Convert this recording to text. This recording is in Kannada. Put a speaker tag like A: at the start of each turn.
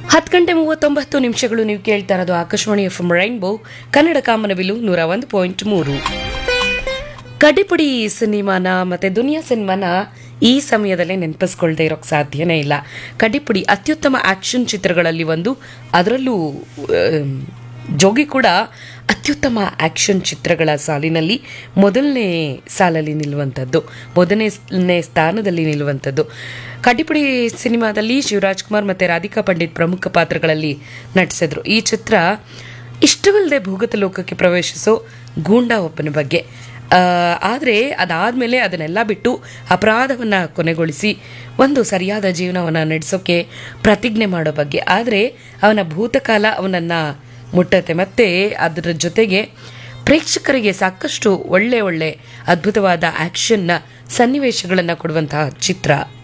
A: ಹತ್ತು ಗಂಟೆ ಮೂವತ್ತೊಂಬತ್ತು ನಿಮಿಷಗಳು ನೀವು ಕೇಳ್ತಾ ಇರೋದು ಆಕಾಶವಾಣಿ ಎಫ್ ರೈನ್ಬೋ ಕನ್ನಡ ಕಾಮನಬಿಲು ನೂರ ಒಂದು ಪಾಯಿಂಟ್ ಮೂರು ಕಡಿಪುಡಿ ಸಿನಿಮಾನ ಮತ್ತೆ ದುನಿಯಾ ಸಿನಿಮಾನ ಈ ಸಮಯದಲ್ಲೇ ನೆನಪಿಸ್ಕೊಳ್ದೇ ಇರೋಕ್ಕೆ ಸಾಧ್ಯನೇ ಇಲ್ಲ ಕಡಿಪುಡಿ ಅತ್ಯುತ್ತಮ ಆಕ್ಷನ್ ಚಿತ್ರಗಳಲ್ಲಿ ಒಂದು ಅದರಲ್ಲೂ ಆಮ್, ಜೋಗಿ ಕೂಡ ಅತ್ಯುತ್ತಮ ಆಕ್ಷನ್ ಚಿತ್ರಗಳ ಸಾಲಿನಲ್ಲಿ ಮೊದಲನೇ ಸಾಲಲ್ಲಿ ನಿಲ್ಲುವಂಥದ್ದು ಮೊದಲನೇ ಸ್ಥಾನದಲ್ಲಿ ನಿಲ್ಲುವಂಥದ್ದು ಕಡಿಪುಡಿ ಸಿನಿಮಾದಲ್ಲಿ ಶಿವರಾಜ್ ಕುಮಾರ್ ಮತ್ತು ರಾಧಿಕಾ ಪಂಡಿತ್ ಪ್ರಮುಖ ಪಾತ್ರಗಳಲ್ಲಿ ನಟಿಸಿದ್ರು ಈ ಚಿತ್ರ ಇಷ್ಟವಲ್ಲದೆ ಭೂಗತ ಲೋಕಕ್ಕೆ ಪ್ರವೇಶಿಸೋ ಗೂಂಡಾ ಒಬ್ಬನ ಬಗ್ಗೆ ಆದರೆ ಅದಾದಮೇಲೆ ಅದನ್ನೆಲ್ಲ ಬಿಟ್ಟು ಅಪರಾಧವನ್ನು ಕೊನೆಗೊಳಿಸಿ ಒಂದು ಸರಿಯಾದ ಜೀವನವನ್ನು ನಡೆಸೋಕೆ ಪ್ರತಿಜ್ಞೆ ಮಾಡೋ ಬಗ್ಗೆ ಆದರೆ ಅವನ ಭೂತಕಾಲ ಅವನನ್ನು ಮುಟ್ಟತ್ತೆ ಮತ್ತು ಅದರ ಜೊತೆಗೆ ಪ್ರೇಕ್ಷಕರಿಗೆ ಸಾಕಷ್ಟು ಒಳ್ಳೆ ಒಳ್ಳೆ ಅದ್ಭುತವಾದ ಆ್ಯಕ್ಷನ್ನ ಸನ್ನಿವೇಶಗಳನ್ನು ಕೊಡುವಂತಹ ಚಿತ್ರ